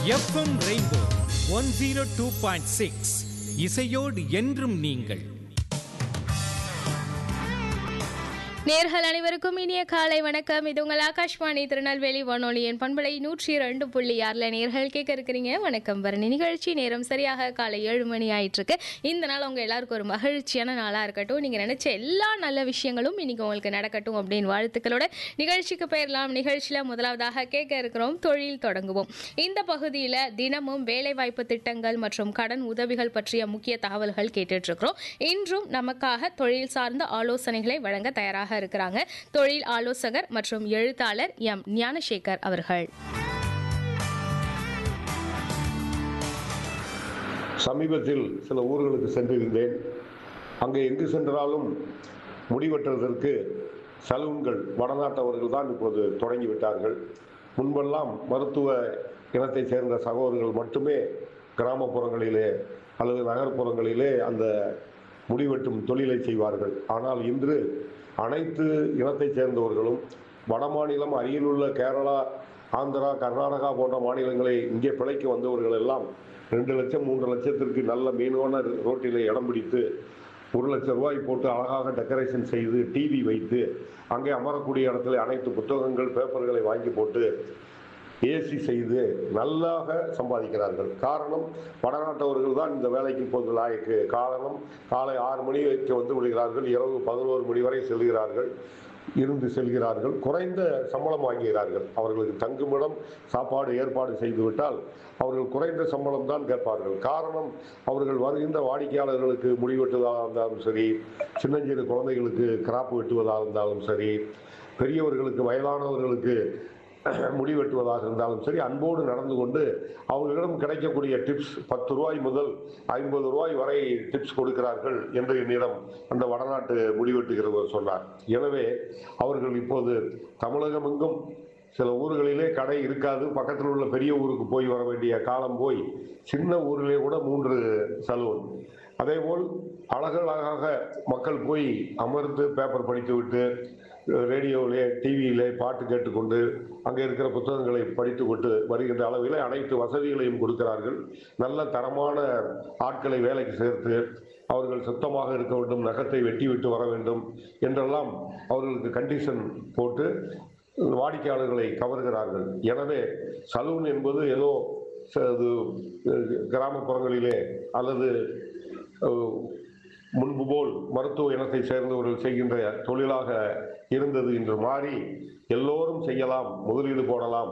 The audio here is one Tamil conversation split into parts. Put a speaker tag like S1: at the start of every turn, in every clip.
S1: FM rainbow one zero two point six இசையோடு என்றும் நீங்கள்
S2: நேர்கள் அனைவருக்கும் இனிய காலை வணக்கம் இது உங்கள் ஆகாஷ்வாணி திருநெல்வேலி வானொலியின் பண்பலை நூற்றி ரெண்டு புள்ளி ஆறில் நேர்கள் கேட்க இருக்கிறீங்க வணக்கம் பரணி நிகழ்ச்சி நேரம் சரியாக காலை ஏழு மணி ஆயிட்டு இருக்கு இந்த நாள் உங்க எல்லாருக்கும் ஒரு மகிழ்ச்சியான நாளாக இருக்கட்டும் நீங்கள் நினைச்ச எல்லா நல்ல விஷயங்களும் இன்னைக்கு உங்களுக்கு நடக்கட்டும் அப்படின்னு வாழ்த்துக்களோட நிகழ்ச்சிக்கு பெயரலாம் நிகழ்ச்சியில் முதலாவதாக கேட்க இருக்கிறோம் தொழில் தொடங்குவோம் இந்த பகுதியில் தினமும் வேலைவாய்ப்பு திட்டங்கள் மற்றும் கடன் உதவிகள் பற்றிய முக்கிய தகவல்கள் கேட்டுட்டு இருக்கிறோம் இன்றும் நமக்காக தொழில் சார்ந்த ஆலோசனைகளை வழங்க தயாராக இருக்கிறாங்க தொழில் ஆலோசகர் மற்றும் எழுத்தாளர் எம் ஞானசேகர் அவர்கள்
S3: சமீபத்தில் சில ஊர்களுக்கு சென்றிருந்தேன் அங்கே எங்கு சென்றாலும் முடிவெட்டுவதற்கு சலூன்கள் வடநாட்டவர்கள் தான் இப்போது தொடங்கிவிட்டார்கள் முன்பெல்லாம் மருத்துவ இனத்தைச் சேர்ந்த சகோதரர்கள் மட்டுமே கிராமப்புறங்களிலே அல்லது நகர்ப்புறங்களிலே அந்த முடிவெட்டும் தொழிலை செய்வார்கள் ஆனால் இன்று அனைத்து இனத்தைச் சேர்ந்தவர்களும் வடமாநிலம் அருகிலுள்ள கேரளா ஆந்திரா கர்நாடகா போன்ற மாநிலங்களை இங்கே பிழைக்க வந்தவர்கள் எல்லாம் ரெண்டு லட்சம் மூன்று லட்சத்திற்கு நல்ல மீனவான ரோட்டிலே இடம் பிடித்து ஒரு லட்சம் ரூபாய் போட்டு அழகாக டெக்கரேஷன் செய்து டிவி வைத்து அங்கே அமரக்கூடிய இடத்துல அனைத்து புத்தகங்கள் பேப்பர்களை வாங்கி போட்டு ஏசி செய்து நல்லாக சம்பாதிக்கிறார்கள் காரணம் வடநாட்டவர்கள் தான் இந்த வேலைக்கு இப்போது லாயக்கு காரணம் காலை ஆறு மணிக்கு வந்து விடுகிறார்கள் இரவு பதினோரு மணி வரை செல்கிறார்கள் இருந்து செல்கிறார்கள் குறைந்த சம்பளம் வாங்குகிறார்கள் அவர்களுக்கு தங்குமிடம் சாப்பாடு ஏற்பாடு செய்துவிட்டால் அவர்கள் குறைந்த சம்பளம் தான் கேட்பார்கள் காரணம் அவர்கள் வருகின்ற வாடிக்கையாளர்களுக்கு முடி வெட்டுவதாக இருந்தாலும் சரி சின்னஞ்சிறு குழந்தைகளுக்கு கிராப் வெட்டுவதாக இருந்தாலும் சரி பெரியவர்களுக்கு வயதானவர்களுக்கு முடி வெட்டுவதாக இருந்தாலும் சரி அன்போடு நடந்து கொண்டு அவர்களிடம் கிடைக்கக்கூடிய டிப்ஸ் பத்து ரூபாய் முதல் ஐம்பது ரூபாய் வரை டிப்ஸ் கொடுக்கிறார்கள் என்று என்னிடம் அந்த வடநாட்டு முடிவெட்டுகிறவர் சொன்னார் எனவே அவர்கள் இப்போது தமிழகம் எங்கும் சில ஊர்களிலே கடை இருக்காது பக்கத்தில் உள்ள பெரிய ஊருக்கு போய் வர வேண்டிய காலம் போய் சின்ன ஊரிலே கூட மூன்று சலூன் அதேபோல் அழகழகாக மக்கள் போய் அமர்ந்து பேப்பர் படித்துவிட்டு ரேடியோவிலே டிவியிலே பாட்டு கேட்டுக்கொண்டு அங்கே இருக்கிற புத்தகங்களை படித்துக்கொண்டு வருகின்ற அளவிலே அனைத்து வசதிகளையும் கொடுக்கிறார்கள் நல்ல தரமான ஆட்களை வேலைக்கு சேர்த்து அவர்கள் சுத்தமாக இருக்க வேண்டும் நகத்தை வெட்டி விட்டு வர வேண்டும் என்றெல்லாம் அவர்களுக்கு கண்டிஷன் போட்டு வாடிக்கையாளர்களை கவர்கிறார்கள் எனவே சலூன் என்பது ஏதோ ச- இது அஹ், கிராமப்புறங்களிலே அல்லது அஹ், முன்பு போல் மருத்துவ இனத்தை சேர்ந்தவர்கள் செய்கின்ற தொழிலாக இருந்தது இன்று மாறி எல்லோரும் செய்யலாம் முதலீடு போடலாம்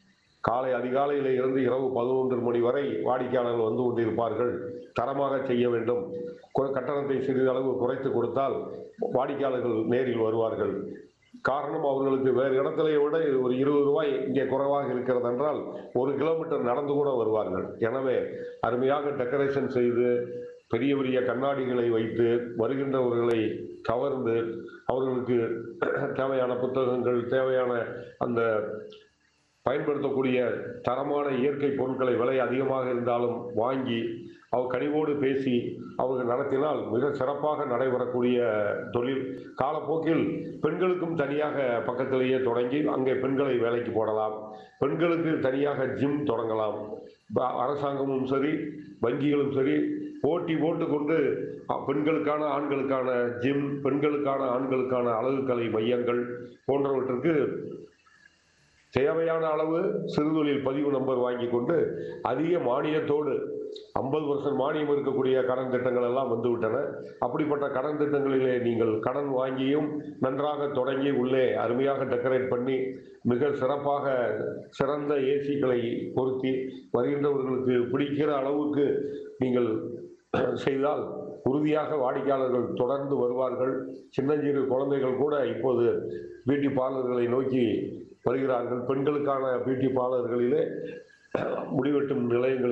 S3: காலை அதிகாலையில இருந்து இரவு பதினொன்று மணி வரை வாடிக்கையாளர்கள் வந்து கொண்டிருப்பார்கள் தரமாக செய்ய வேண்டும் கு- கட்டணத்தை சிறிதளவு குறைத்து கொடுத்தால் வாடிக்கையாளர்கள் நேரில் வருவார்கள் காரணம் அவர்களுக்கு வேறு இடத்திலே விட ஒரு இருபது ரூபாய் இங்கே குறைவாக இருக்கிறது என்றால் ஒரு கிலோமீட்டர் நடந்து கூட வருவார்கள் எனவே அருமையாக டெக்கரேஷன் செய்து பெரிய பெரிய கண்ணாடிகளை வைத்து வருகின்றவர்களை கவர்ந்து அவர்களுக்கு தேவையான புத்தகங்கள் தேவையான அந்த பயன்படுத்தக்கூடிய தரமான இயற்கை பொருட்களை விலை அதிகமாக இருந்தாலும் வாங்கி அவர் கனிவோடு பேசி அவர்கள் நடத்தினால் மிக சிறப்பாக நடைபெறக்கூடிய தொழில் காலப்போக்கில் பெண்களுக்கும் தனியாக பக்கத்திலேயே தொடங்கி அங்கே பெண்களை வேலைக்கு போடலாம் பெண்களுக்கு தனியாக ஜிம் தொடங்கலாம் ப- அரசாங்கமும் சரி வங்கிகளும் சரி போட்டி போட்டுக்கொண்டு அ, பெண்களுக்கான ஆண்களுக்கான ஜிம் பெண்களுக்கான ஆண்களுக்கான அழகுக்கலை மையங்கள் போன்றவற்றுக்கு தேவையான அளவு சிறுதொழில் பதிவு நம்பர் வாங்கி கொண்டு அதிக மானியத்தோடு ஐம்பது வருஷம் மானியம் இருக்கக்கூடிய கடன் திட்டங்கள் எல்லாம் வந்துவிட்டன அப்படிப்பட்ட கடன் திட்டங்களிலே நீங்கள் கடன் வாங்கியும் நன்றாக தொடங்கி உள்ளே அருமையாக டெக்கரேட் பண்ணி மிக சிறப்பாக சிறந்த ஏசிகளை பொருத்தி வருகின்றவர்களுக்கு பிடிக்கிற அளவுக்கு நீங்கள் செய்தால் உறுதியாக வாடிக்கையாளர்கள் தொடர்ந்து வருவார்கள் சின்னஞ்சிறு குழந்தைகள் கூட இப்போது பியூட்டி பார்லர்களை நோக்கி வருகிறார்கள் பெண்களுக்கான பியூட்டி பார்லர்களிலே முடிவெட்டும் நிலையங்கள்